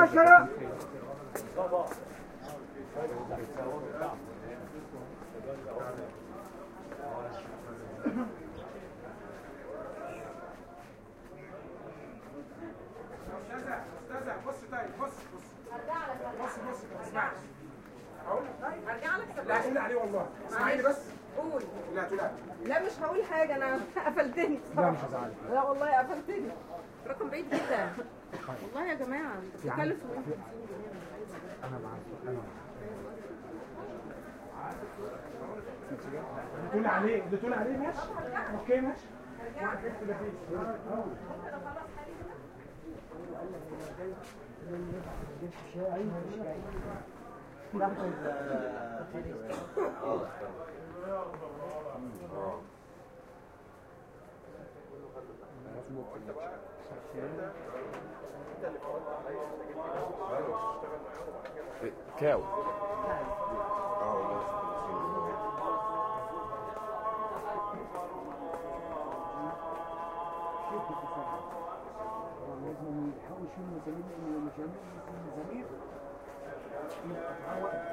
عشرة استاذة استاذة بص طيب بص بص بص بص ما تسمعش اقول لك طيب ارجع لك لا قولي عليه والله اسمعيني بس قول لا تقول لا مش هقول حاجه انا قفلتني لا مش هزعلك لا والله قفلتني رقم بعيد جدا والله يا جماعه بتتكلم في واحد. انا معاك انا اللي تقول عليه اللي تقول عليه ماشي اوكي ماشي كاو لازم يحاول يشيل المزامير لان المزامير المزامير يبقى معاه وقت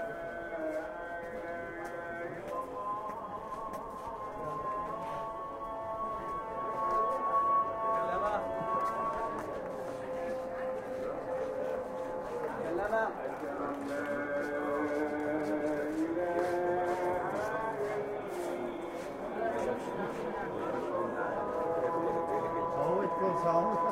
هو يكون صعب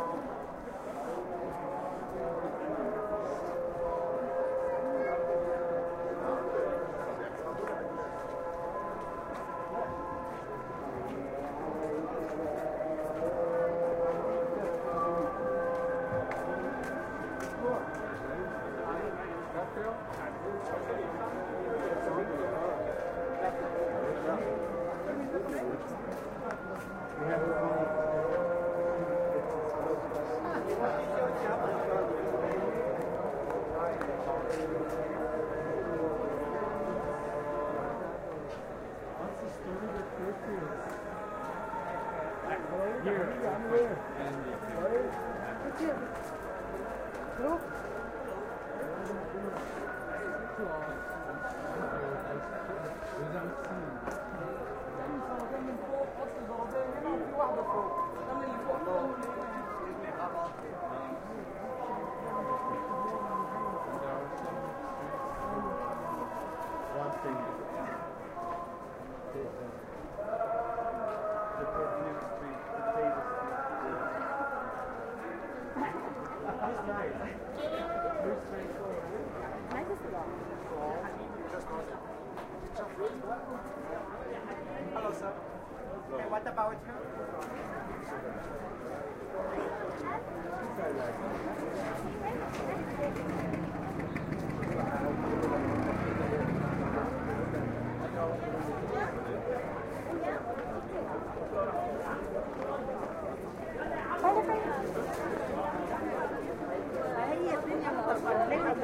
هي الدنيا متفرقه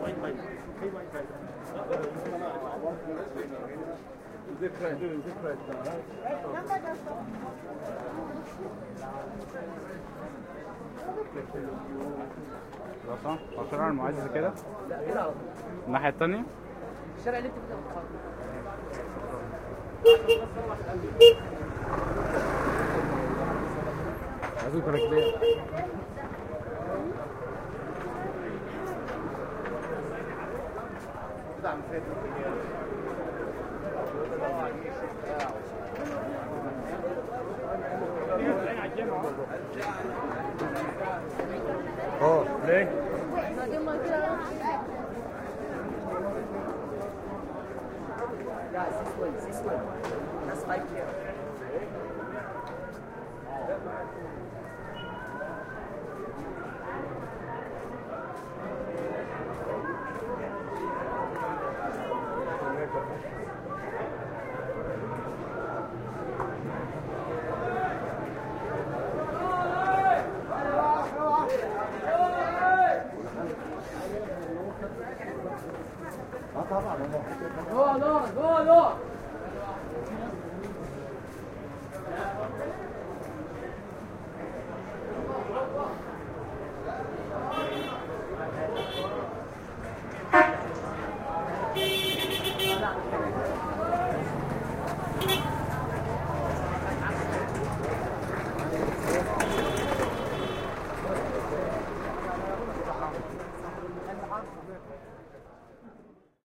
خلاص هطلع المعزز كده الناحية التانية الشارع اللي انت بتاخده عايزين كاركتير اه ليه؟ Guys, this way, this way. That's like here. اه طبعا هو Go, Lord, go, Lord. تمام